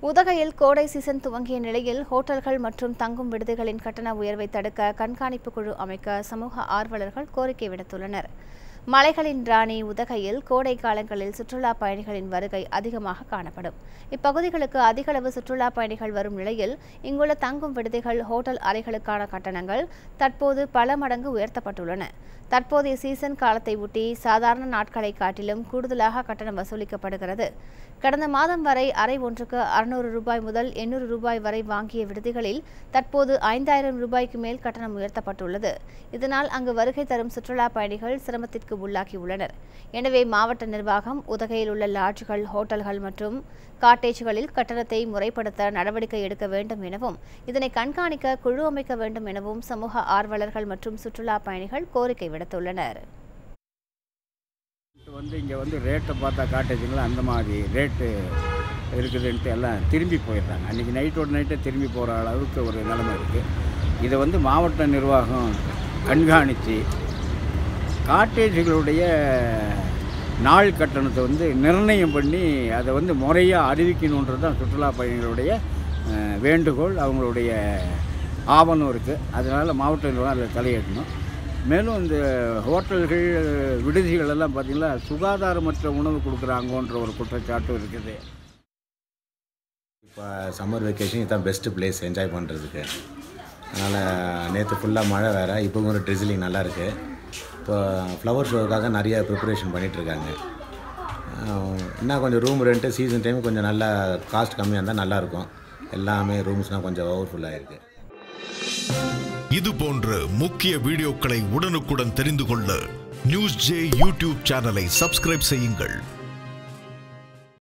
உதகையில் கோடை சீசன் துவங்கிய நிலையில் ஹோட்டல்கள் மற்றும் தங்கும் விடுதிகளின் கட்டண உயர்வை தடுக்க கண்காணிப்பு குழு அமைக்க சமூக ஆர்வலர்கள் கோரிக்கை விடுத்துள்ளனர் மலைகளின் ராணி உதகையில் கோடை காலங்களில் சுற்றுலா பயணிகளின் வருகை அதிகமாக காணப்படும் இப்பகுதிகளுக்கு அதிகளவு சுற்றுலா பயணிகள் வரும் நிலையில் இங்குள்ள தங்கும் விடுதிகள் ஹோட்டல் அறைகளுக்கான கட்டணங்கள் தற்போது பல மடங்கு உயர்த்தப்பட்டுள்ளன தற்போதைய சீசன் காலத்தை ஒட்டி சாதாரண நாட்களை காட்டிலும் கூடுதலாக கட்டணம் வசூலிக்கப்படுகிறது கடந்த மாதம் வரை அறை ஒன்றுக்கு அறுநூறு ரூபாய் முதல் எண்ணூறு ரூபாய் வரை வாங்கிய விடுதிகளில் தற்போது ஐந்தாயிரம் ரூபாய்க்கு மேல் கட்டணம் உயர்த்தப்பட்டுள்ளது இதனால் அங்கு வருகை தரும் சுற்றுலா பயணிகள் சிரமத்திற்கு உள்ளாகியுள்ளனர் எனவே மாவட்ட நிர்வாகம் உதகையில் உள்ள லாட்ஜ்கள் ஹோட்டல்கள் மற்றும் காட்டேஜ்களில் கட்டணத்தை முறைப்படுத்த நடவடிக்கை எடுக்க வேண்டும் எனவும் இதனை கண்காணிக்க குழு அமைக்க வேண்டும் எனவும் சமூக ஆர்வலர்கள் மற்றும் சுற்றுலா பயணிகள் கோரிக்கை விடுத்துள்ளனர் வந்து இங்கே வந்து ரேட்டை பார்த்தா காட்டேஜுங்களா அந்த மாதிரி ரேட்டு இருக்குதுன்ட்டு எல்லாம் திரும்பி போயிடுறாங்க அன்றைக்கி நைட்டோட நைட்டே திரும்பி போகிற அளவுக்கு ஒரு நிலைமை இருக்குது இதை வந்து மாவட்ட நிர்வாகம் கண்காணித்து காட்டேஜுகளுடைய நாள் கட்டணத்தை வந்து நிர்ணயம் பண்ணி அதை வந்து முறையாக அறிவிக்கணுன்றது தான் சுற்றுலா பயணிகளுடைய அஹ், வேண்டுகோள் அவங்களுடைய ஆவணம் இருக்குது அதனால் மாவட்ட நிர்வாகம் அதில் தலையிடணும் மேலும் இந்த ஹோட்டல்கள் விடுதிகள் எல்லாம் பார்த்திங்கன்னா சுகாதாரமற்ற உணவு கொடுக்குறாங்கன்ற ஒரு குற்றச்சாட்டும் இருக்குது இப்போ சம்மர் வெக்கேஷன் இதுதான் பெஸ்ட்டு பிளேஸ் என்ஜாய் பண்ணுறதுக்கு அதனால் நேற்று ஃபுல்லாக மழை வேறு இப்போ ஒரு ட்ரிசிலிங் நல்லா இருக்கு இப்போ ஃப்ளவர் ஷோவுக்காக நிறைய ப்ரிப்பரேஷன் பண்ணிகிட்ருக்காங்க இன்னும் கொஞ்சம் ரூம் ரெண்ட்டு சீசன் டைம் கொஞ்சம் நல்லா காஸ்ட் கம்மியாக இருந்தால் நல்லாயிருக்கும் எல்லாமே ரூம்ஸ்னால் கொஞ்சம் ஓவர்ஃபுல்லாக இருக்குது இது போன்ற முக்கிய வீடியோக்களை உடனுக்குடன் தெரிந்து கொள்ள நியூஸ் ஜே யூடியூப் சேனலை சப்ஸ்கிரைப் செய்யுங்கள்